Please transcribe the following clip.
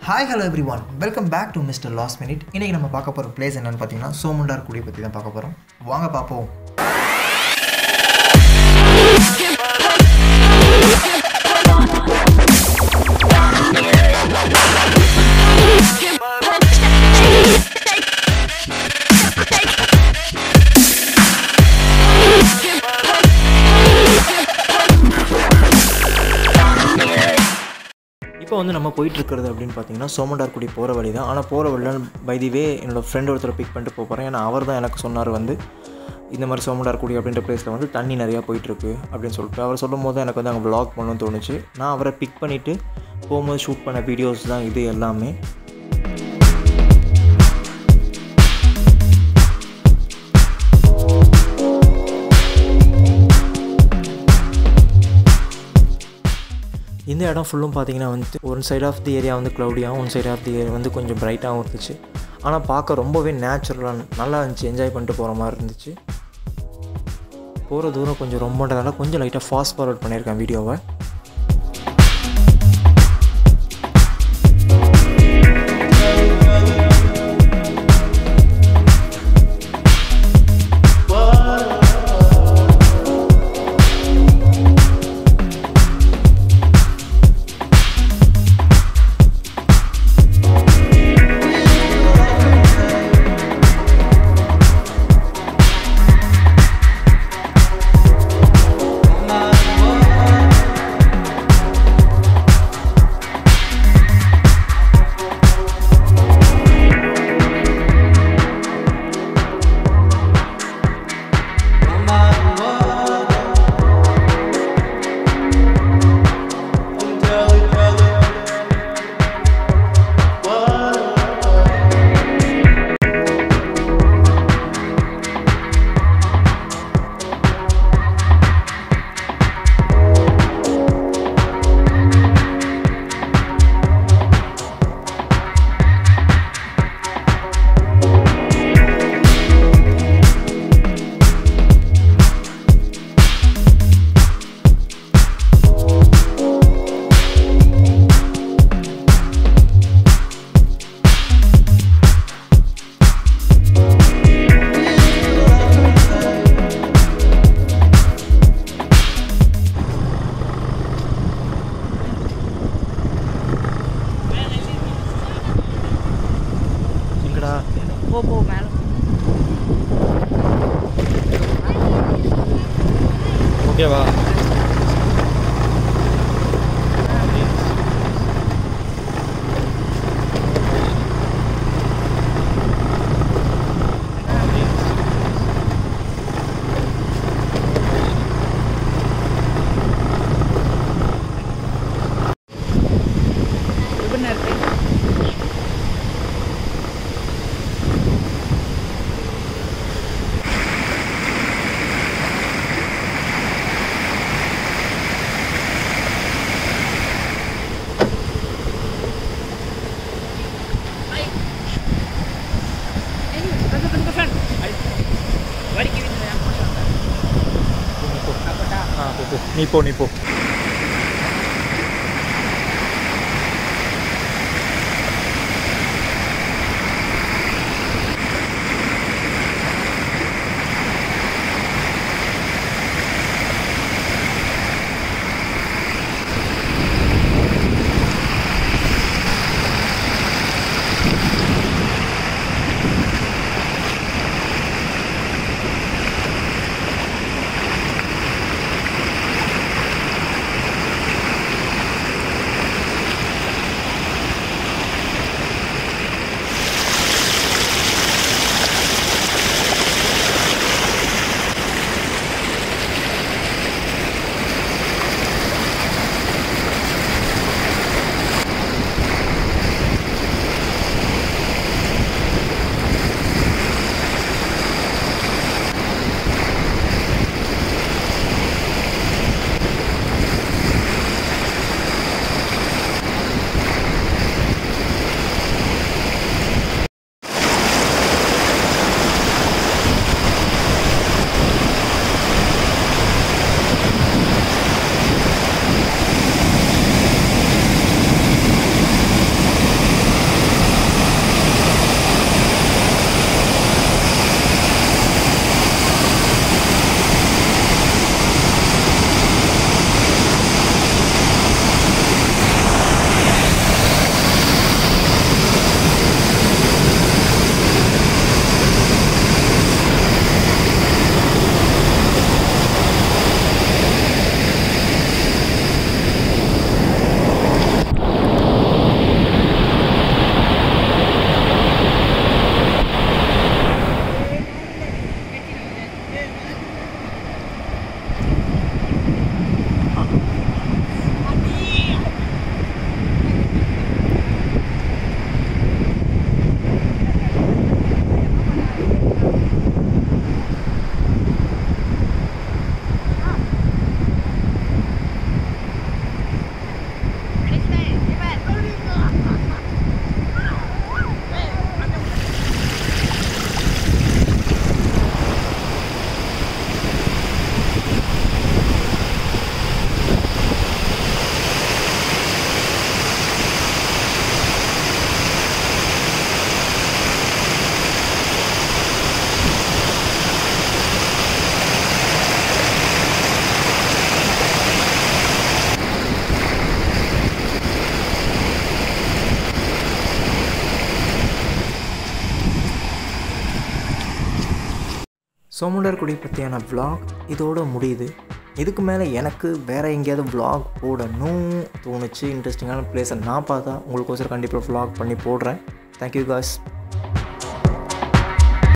hi hello everyone welcome back to mister last minute இன்றைக்கி நம்ம பார்க்க போகிற பிளேஸ் என்னென்னு பார்த்தீங்கன்னா சோமுண்டார் குடியை பற்றி தான் பார்க்க போகிறோம் வாங்க பார்ப்போம் இப்போ வந்து நம்ம போயிட்டு இருக்கிறது அப்படின்னு பார்த்தீங்கன்னா சோமண்டார்குடி போகிற வழி தான் ஆனால் போகிற வழியில் பை தி வே என்னோடய ஃப்ரெண்ட் ஒருத்தரை பிக் பண்ணிட்டு போக போகிறேன் ஏன்னா அவர் தான் எனக்கு சொன்னார் வந்து இந்த மாதிரி சோமண்டார்குடி அப்படின்ற பிளேஸில் வந்து தண்ணி நிறையா போயிட்டுருக்கு அப்படின்னு சொல்லிட்டு அவர் சொல்லும் போது எனக்கு வந்து அங்கே vlog பண்ணணும்னு தோணுச்சு நான் அவரை பிக் பண்ணிவிட்டு போகும்போது ஷூட் பண்ண வீடியோஸ் தான் இது எல்லாமே இந்த இடம் ஃபுல்லும் பார்த்தீங்கன்னா வந்து ஒரு சைட் ஆஃப் தி ஏரியா வந்து க்ளவுடியாகவும் one side of the area வந்து கொஞ்சம் பிரைட்டாகவும் இருந்துச்சு ஆனால் பார்க்க ரொம்பவே நேச்சுரலாக நல்லா இருந்துச்சு என்ஜாய் பண்ணிட்டு போகிற மாதிரி இருந்துச்சு போகிற தூரம் கொஞ்சம் ரொம்பன்றதால கொஞ்சம் லைட்டாக ஃபாஸ்ட் ஃபார்வர்ட் பண்ணியிருக்கேன் வீடியோவை எங்கடா போ போ மேலே ஓகேவா எப்படி இருக்கு நீ போ நீ போ சோமுண்டார்குடி பற்றியான vlog இதோட முடியுது இதுக்கு மேலே எனக்கு வேறு எங்கேயாவது vlog போடணும் தோணுச்சு இன்ட்ரெஸ்டிங்கான பிளேஸை நான் பார்த்தா உங்களுக்கோசரம் கண்டிப்பாக vlog பண்ணி போடுறேன் தேங்க்யூ காஸ்